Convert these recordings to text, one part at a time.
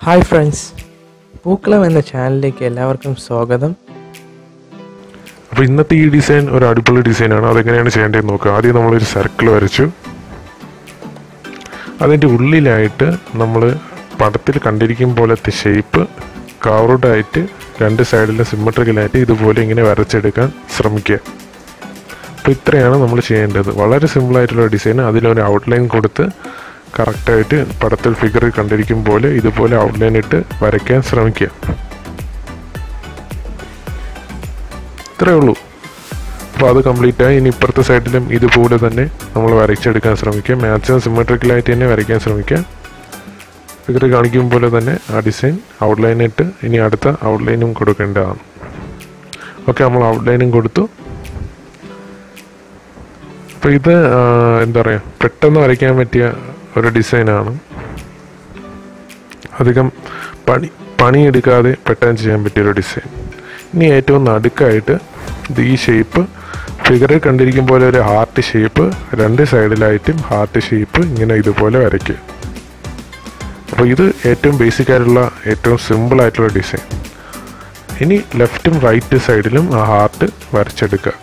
hi friends പൂക്കളം എന്ന ചാനലിലേക്ക് എല്ലാവർക്കും സ്വാഗതം അപ്പോൾ ഇന്നത്തെ ഈ ഡിസൈൻ ഒരു അടിപൊളി ഡിസൈനാണ് അതെങ്ങനെയാണ് ചെയ്യേണ്ടതെന്ന് നോക്കുക ആദ്യം നമ്മളൊരു സർക്കിൾ വരച്ചു അതിൻ്റെ ഉള്ളിലായിട്ട് നമ്മൾ പടത്തിൽ കണ്ടിരിക്കും പോലത്തെ ഷേപ്പ് കവർഡായിട്ട് രണ്ട് സൈഡിലും സിമ്മട്രിക്കലായിട്ട് ഇതുപോലെ ഇങ്ങനെ വരച്ചെടുക്കാൻ ശ്രമിക്കുക അപ്പോൾ ഇത്രയാണ് നമ്മൾ ചെയ്യേണ്ടത് വളരെ സിമ്പിളായിട്ടുള്ള ഡിസൈൻ അതിലൊരു ഔട്ട്ലൈൻ കൊടുത്ത് കറക്റ്റായിട്ട് പടത്തിൽ ഫിഗറിൽ കണ്ടിരിക്കും പോലെ ഇതുപോലെ ഔട്ട്ലൈൻ ഇട്ട് വരയ്ക്കാൻ ശ്രമിക്കുക ഇത്രയേ ഉള്ളൂ അപ്പോൾ അത് കംപ്ലീറ്റ് ആയി ഇനി ഇപ്പുറത്തെ സൈഡിലും ഇതുപോലെ തന്നെ നമ്മൾ വരച്ചെടുക്കാൻ ശ്രമിക്കുക മാക്സിമം സിമെട്രിക്കലായിട്ട് തന്നെ വരയ്ക്കാൻ ശ്രമിക്കുക ഫിഗർ കാണിക്കും പോലെ തന്നെ ആ ഡിസൈൻ ഔട്ട്ലൈൻ ഇട്ട് ഇനി അടുത്ത ഔട്ട്ലൈനും കൊടുക്കേണ്ടതാണ് ഓക്കെ നമ്മൾ ഔട്ട്ലൈനും കൊടുത്തു അപ്പോൾ ഇത് ആ, എന്താ പറയുക പെട്ടെന്ന് വരയ്ക്കാൻ പറ്റിയ ഒരു ഡിസൈനാണ് അധികം പണി പണിയെടുക്കാതെ പെട്ടെന്ന് ചെയ്യാൻ പറ്റിയൊരു ഡിസൈൻ ഇനി ഏറ്റവും നടുക്കായിട്ട് ഇത് ഈ ഷേപ്പ് ഫിഗറിൽ കണ്ടിരിക്കും പോലെ ഒരു ഹാർട്ട് ഷേപ്പ് രണ്ട് സൈഡിലായിട്ടും ഹാർട്ട് ഷേപ്പ് ഇങ്ങനെ ഇതുപോലെ വരയ്ക്കുക അപ്പോൾ ഇത് ഏറ്റവും ബേസിക് ആയിട്ടുള്ള ഏറ്റവും സിമ്പിൾ ആയിട്ടുള്ള ഡിസൈൻ ഇനി ലെഫ്റ്റും റൈറ്റ് സൈഡിലും ആ ഹാർട്ട് വരച്ചെടുക്കുക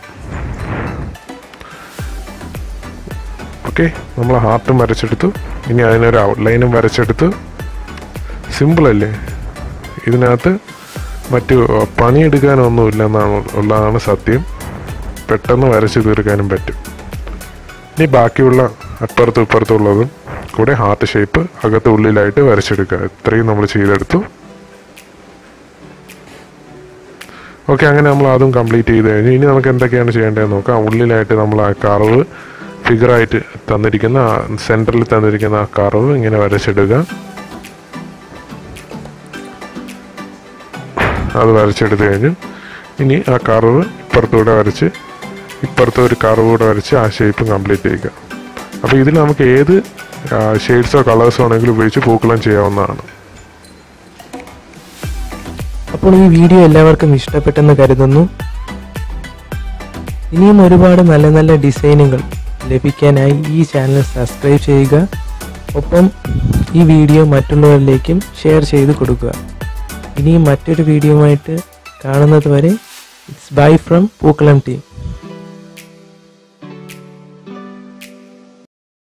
ഓക്കെ നമ്മൾ ഹാർട്ടും വരച്ചെടുത്തു ഇനി അതിനൊരു ഔട്ട്ലൈനും വരച്ചെടുത്തു സിമ്പിൾ അല്ലേ ഇതിനകത്ത് മറ്റു പണിയെടുക്കാനൊന്നുമില്ല എന്നാണ് ഉള്ളതാണ് സത്യം പെട്ടെന്ന് വരച്ച് തീർക്കാനും പറ്റും ഇനി ബാക്കിയുള്ള അപ്പുറത്തും ഇപ്പുറത്തും ഉള്ളതും കൂടെ ഹാർട്ട് ഷേപ്പ് അകത്ത് ഉള്ളിലായിട്ട് വരച്ചെടുക്കുക ഇത്രയും നമ്മൾ ചെയ്തെടുത്തു ഓക്കെ അങ്ങനെ നമ്മൾ അതും കംപ്ലീറ്റ് ചെയ്ത് കഴിഞ്ഞു ഇനി നമുക്ക് എന്തൊക്കെയാണ് ചെയ്യേണ്ടതെന്ന് നോക്കാം ഉള്ളിലായിട്ട് നമ്മൾ ആ കർവ് ഫിഗറായിട്ട് തന്നിരിക്കുന്ന സെൻറ്ററിൽ തന്നിരിക്കുന്ന ആ കർവ് ഇങ്ങനെ വരച്ചെടുക്കുക അത് വരച്ചെടുത്ത് കഴിഞ്ഞു ഇനി ആ കർവ് ഇപ്പുറത്തൂടെ വരച്ച് ഇപ്പുറത്തെ ഒരു കർവ് കൂടെ വരച്ച് ആ ഷേപ്പ് കംപ്ലീറ്റ് ചെയ്യുക അപ്പോൾ ഇതിൽ നമുക്ക് ഏത് ഷെയ്ഡ്സോ കളേഴ്സോ ആണെങ്കിലും ഉപയോഗിച്ച് പൂക്കളം ചെയ്യാവുന്നതാണ് അപ്പോൾ ഈ വീഡിയോ എല്ലാവർക്കും ഇഷ്ടപ്പെട്ടെന്ന് കരുതുന്നു ഇനിയും ഒരുപാട് നല്ല നല്ല ഡിസൈനുകൾ ലഭിക്കാനായി ഈ ചാനൽ സബ്സ്ക്രൈബ് ചെയ്യുക ഒപ്പം ഈ വീഡിയോ മറ്റുള്ളവരിലേക്കും ഷെയർ ചെയ്ത് കൊടുക്കുക ഇനിയും മറ്റൊരു വീഡിയോയുമായിട്ട് കാണുന്നത് വരെ it's bye from Pookkalam team